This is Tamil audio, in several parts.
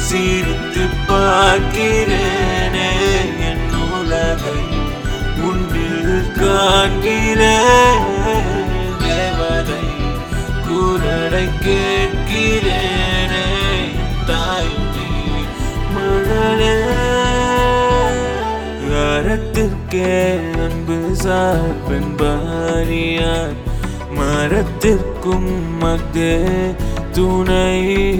சிரித்து பார்க்கிறேனே என் உலகை உன்னில் காண்கிறேன் தேவதை குரடை கேட்கிறேனே தாய் நீ மகளே அறத்திற்கே அன்பு சார்பென் பாரியார் மரத்திற்கும் மத்தே துணை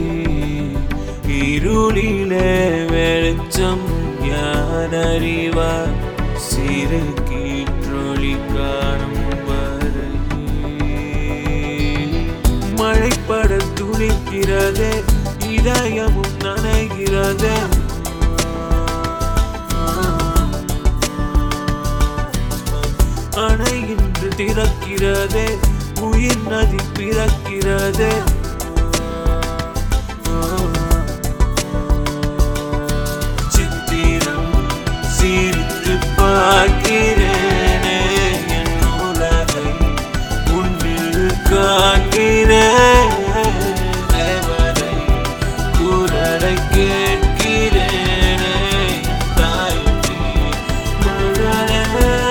இருளிலே வெளிச்சம் யார் அறிவார் சிறு கீற்றொளி காணும் வரை மழைப்பட துணிக்கிறதே இதயமும் நனைகிறதே அணை இன்று திறக்கிறதே உயிர் நதி பிறக்கிறதே சித்திரம் சிரித்து பார்க்கிறேனே என் உலகை உன்னில் காண்கிறேன் தேவதை குரலை கேட்கிறேனே தாய் நீ மகளே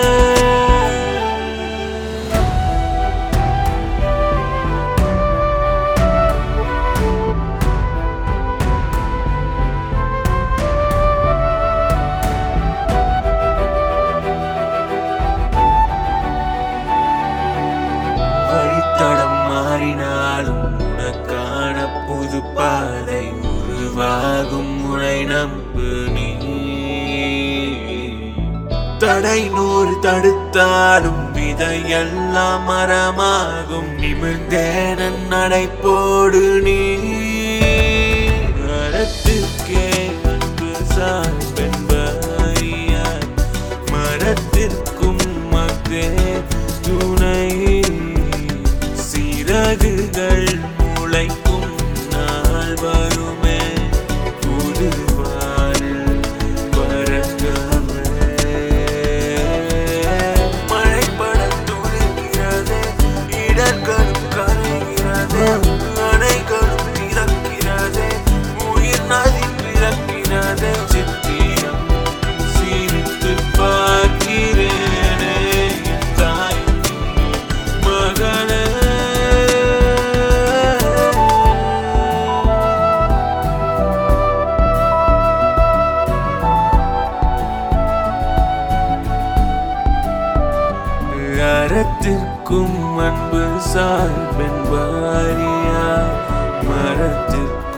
வழித்தடம் மாறினாலும் உனக்கான புது பாதை உருவாகும் முனை நம்பு நீ தடை நூறு தடுத்தாலும் விதையெல்லாம் மரமாகும் நிமிர்ந்தேனன் நடை போடு நீ மரத்திற்கே அன்பு சார்பென்பறியார் மரத்திற்கும் மத்தே துணை சிறகுகள் முளைக்கும் நாள் வருமே புது வானில் பறக்கவே மழைப்பட துணிகிறதே இடர்களும் கரைகிறதே அணைகளும் திறக்கிறதே உயிர் நதி பிறக்கிறதே சித்திரம் சிரித்து பார்க்கிறேனே என் தாய் மகளே அறத்திற்கும் அன்பு சார்பென் வாரியார் மரத்திற்கும்